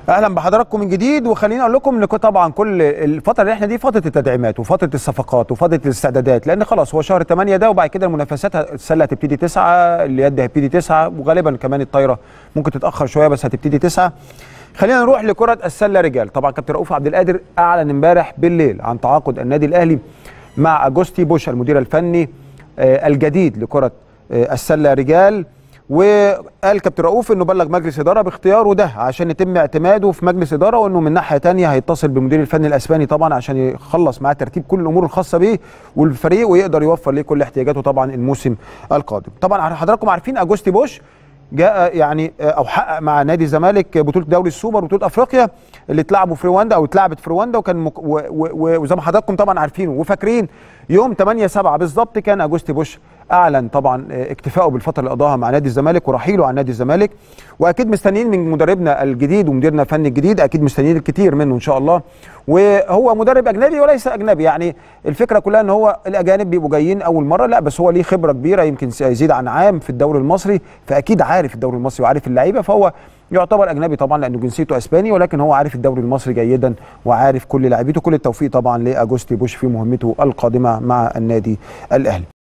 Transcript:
اهلا بحضراتكم من جديد وخليني اقول لكم ان طبعا كل الفتره اللي احنا دي فتره التدعيمات وفتره الصفقات وفتره الاستعدادات لان خلاص هو شهر 8 ده وبعد كده المنافسات السله هتبتدي 9 اليد هتبتدي 9 وغالبا كمان الطايره ممكن تتاخر شويه بس هتبتدي 9 خلينا نروح لكره السله رجال طبعا كابتن رؤوف عبد القادر اعلن امبارح بالليل عن تعاقد النادي الاهلي مع اجوستي بوش المدير الفني الجديد لكره السله رجال وقال كابتن رؤوف انه بلغ مجلس اداره باختياره ده عشان يتم اعتماده في مجلس اداره وانه من ناحيه ثانيه هيتصل بالمدير الفني الاسباني طبعا عشان يخلص معاه ترتيب كل الامور الخاصه به والفريق ويقدر يوفر ليه كل احتياجاته طبعا الموسم القادم. طبعا حضراتكم عارفين اجوستي بوش جاء يعني او حقق مع نادي الزمالك بطوله دوري السوبر وبطوله افريقيا اللي اتلعبوا في رواندا او اتلعبت في رواندا وكان مك... و... و... وزي ما حضراتكم طبعا عارفين وفاكرين يوم 8 7 بالظبط كان اجوستي بوش اعلن طبعا اكتفائه بالفتره اللي قضاها مع نادي الزمالك ورحيله عن نادي الزمالك واكيد مستنيين من مدربنا الجديد ومديرنا الفني الجديد اكيد مستنيين الكثير منه ان شاء الله وهو مدرب اجنبي وليس اجنبي يعني الفكره كلها ان هو الاجانب بيبقوا جايين اول مره لا بس هو ليه خبره كبيره يمكن يزيد عن عام في الدوري المصري فاكيد عارف الدوري المصري وعارف اللعيبه فهو يعتبر اجنبي طبعا لانه جنسيته اسباني ولكن هو عارف الدوري المصري جيدا وعارف كل لاعبيته كل التوفيق طبعا لاجوستي بوش في مهمته القادمه مع النادي الاهلي